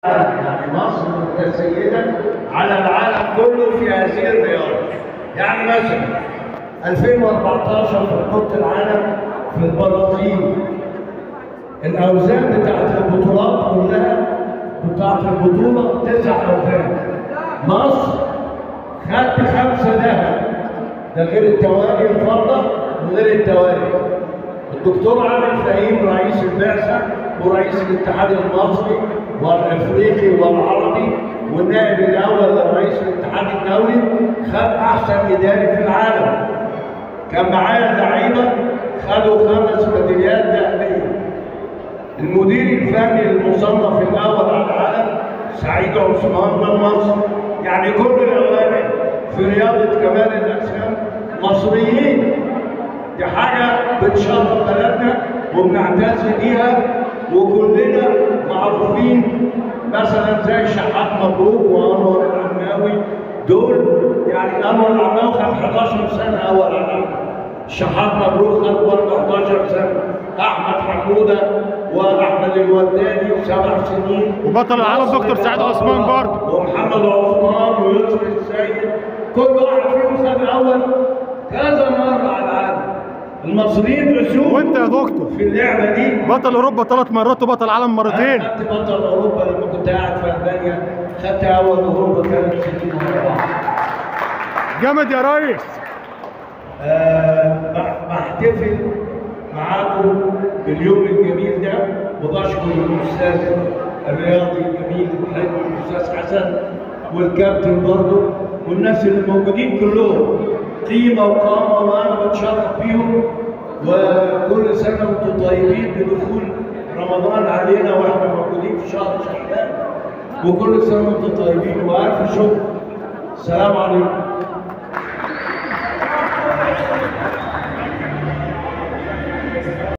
يعني مصر متسيدة على العالم كله في هذه الرياضة يعني مثلا 2014 في بطولة العالم في البرازيل الأوزان بتاعت البطولات كلها بتاعت البطولة تسع أوزان مصر خدت خمسة ذهب ده غير التوالي الفضة وغير التوالي الدكتور عامر فهيم رئيس البعثة ورئيس الاتحاد المصري والافريقي والعربي والنائب الاول لرئيس الاتحاد الدولي خد احسن اداري في العالم كان معايا اللعيبه خدوا خمس ميداليات ذهبيه المدير الفني المصنف الاول على العالم سعيد عثمان من مصر يعني كل الاوائل في رياضه كمال الاجسام مصريين دي حاجه بتشرف بلدنا وبنعتز بيها وكلنا معروفين مثلا زي شحات مبروك وانور العماوي دول يعني انور العماوي خد 11 سنه اول على شحات مبروك خد برضه 11 سنه احمد حموده واحمد الوداني سبع سنين وبطل العالم دكتور سعيد عثمان برضه ومحمد عثمان ويسر السيد كل واحد فيهم خد اول كذا مره على العالم المصريين رسوم وانت يا دكتور في اللعبه دي بطل اوروبا ثلاث مرات وبطل العالم مرتين انا خدت بطل اوروبا لما كنت قاعد في المانيا خدت اول اوروبا ثلاث سنين ورا بعض جامد يا ريس آه، بح- بحتفل معاكم باليوم الجميل ده وبشكر الاستاذ الرياضي الجميل الحلو الاستاذ حسن والكابتن برضه والناس اللي موجودين كلهم قيمه وقامه وانا بتشرف بيهم وكل سنه وانتم طيبين بدخول رمضان علينا واحنا موجودين في شهر شعبان وكل سنه وانتم طيبين والف شكر السلام عليكم